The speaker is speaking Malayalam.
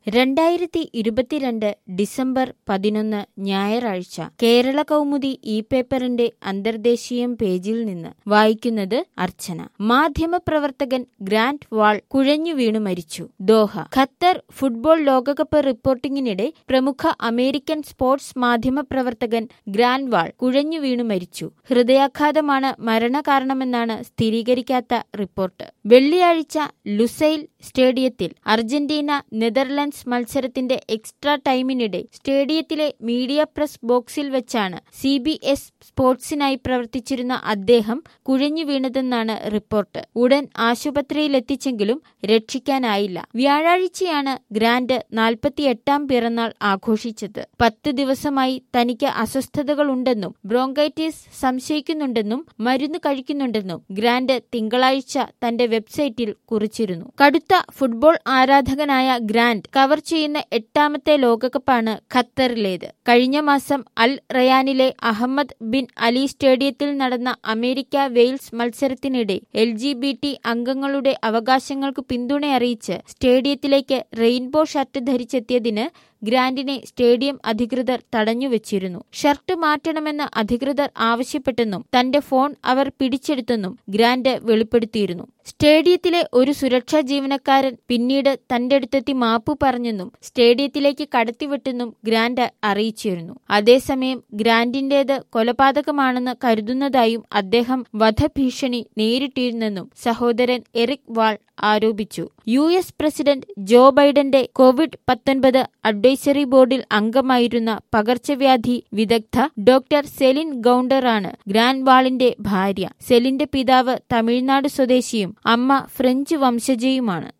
രണ്ടായിരത്തി ഇരുപത്തിരണ്ട് ഡിസംബർ പതിനൊന്ന് ഞായറാഴ്ച കേരള കൗമുദി ഇ പേപ്പറിന്റെ അന്തർദേശീയം പേജിൽ നിന്ന് വായിക്കുന്നത് അർച്ചന മാധ്യമപ്രവർത്തകൻ ഗ്രാൻഡ് വാൾ കുഴഞ്ഞു വീണു മരിച്ചു ദോഹ ഖത്തർ ഫുട്ബോൾ ലോകകപ്പ് റിപ്പോർട്ടിംഗിനിടെ പ്രമുഖ അമേരിക്കൻ സ്പോർട്സ് മാധ്യമപ്രവർത്തകൻ ഗ്രാൻഡ് വാൾ കുഴഞ്ഞു വീണു മരിച്ചു ഹൃദയാഘാതമാണ് മരണകാരണമെന്നാണ് സ്ഥിരീകരിക്കാത്ത റിപ്പോർട്ട് വെള്ളിയാഴ്ച ലുസൈൽ സ്റ്റേഡിയത്തിൽ അർജന്റീന നെതർലൻഡ്സ് മത്സരത്തിന്റെ എക്സ്ട്രാ ടൈമിനിടെ സ്റ്റേഡിയത്തിലെ മീഡിയ പ്രസ് ബോക്സിൽ വെച്ചാണ് സി ബി എസ് സ്പോർട്സിനായി പ്രവർത്തിച്ചിരുന്ന അദ്ദേഹം കുഴഞ്ഞു വീണതെന്നാണ് റിപ്പോർട്ട് ഉടൻ ആശുപത്രിയിലെത്തിച്ചെങ്കിലും രക്ഷിക്കാനായില്ല വ്യാഴാഴ്ചയാണ് ഗ്രാൻഡ് നാൽപ്പത്തിയെട്ടാം പിറന്നാൾ ആഘോഷിച്ചത് പത്ത് ദിവസമായി തനിക്ക് അസ്വസ്ഥതകളുണ്ടെന്നും ബ്രോങ്കൈറ്റിസ് സംശയിക്കുന്നുണ്ടെന്നും മരുന്ന് കഴിക്കുന്നുണ്ടെന്നും ഗ്രാൻഡ് തിങ്കളാഴ്ച തന്റെ വെബ്സൈറ്റിൽ കുറിച്ചിരുന്നു കടുത്ത ഫുട്ബോൾ ആരാധകനായ ഗ്രാൻഡ് കവർ ചെയ്യുന്ന എട്ടാമത്തെ ലോകകപ്പാണ് ഖത്തറിലേത് കഴിഞ്ഞ മാസം അൽ റയാനിലെ അഹമ്മദ് ബിൻ അലി സ്റ്റേഡിയത്തിൽ നടന്ന അമേരിക്ക വെയിൽസ് മത്സരത്തിനിടെ എൽ ജി ബി ടി അംഗങ്ങളുടെ അവകാശങ്ങൾക്ക് പിന്തുണ അറിയിച്ച് സ്റ്റേഡിയത്തിലേക്ക് റെയിൻബോ ഷർട്ട് ധരിച്ചെത്തിയതിന് ഗ്രാൻഡിനെ സ്റ്റേഡിയം അധികൃതർ തടഞ്ഞുവച്ചിരുന്നു ഷർട്ട് മാറ്റണമെന്ന് അധികൃതർ ആവശ്യപ്പെട്ടെന്നും തന്റെ ഫോൺ അവർ പിടിച്ചെടുത്തെന്നും ഗ്രാൻഡ് വെളിപ്പെടുത്തിയിരുന്നു സ്റ്റേഡിയത്തിലെ ഒരു സുരക്ഷാ ജീവനക്കാരൻ പിന്നീട് തന്റെ അടുത്തെത്തി മാപ്പു പറഞ്ഞെന്നും സ്റ്റേഡിയത്തിലേക്ക് കടത്തിവിട്ടെന്നും ഗ്രാൻഡ് അറിയിച്ചിരുന്നു അതേസമയം ഗ്രാൻഡിന്റേത് കൊലപാതകമാണെന്ന് കരുതുന്നതായും അദ്ദേഹം വധഭീഷണി നേരിട്ടിരുന്നെന്നും സഹോദരൻ എറിക് വാൾ ആരോപിച്ചു യു എസ് പ്രസിഡന്റ് ജോ ബൈഡന്റെ കോവിഡ് പത്തൊൻപത് അഡ്വൈസറി ബോർഡിൽ അംഗമായിരുന്ന പകർച്ചവ്യാധി വിദഗ്ധ ഡോക്ടർ സെലിൻ ഗൌണ്ടറാണ് ഗ്രാൻഡ് വാളിന്റെ ഭാര്യ സെലിന്റെ പിതാവ് തമിഴ്നാട് സ്വദേശിയും അമ്മ ഫ്രഞ്ച് വംശജയുമാണ്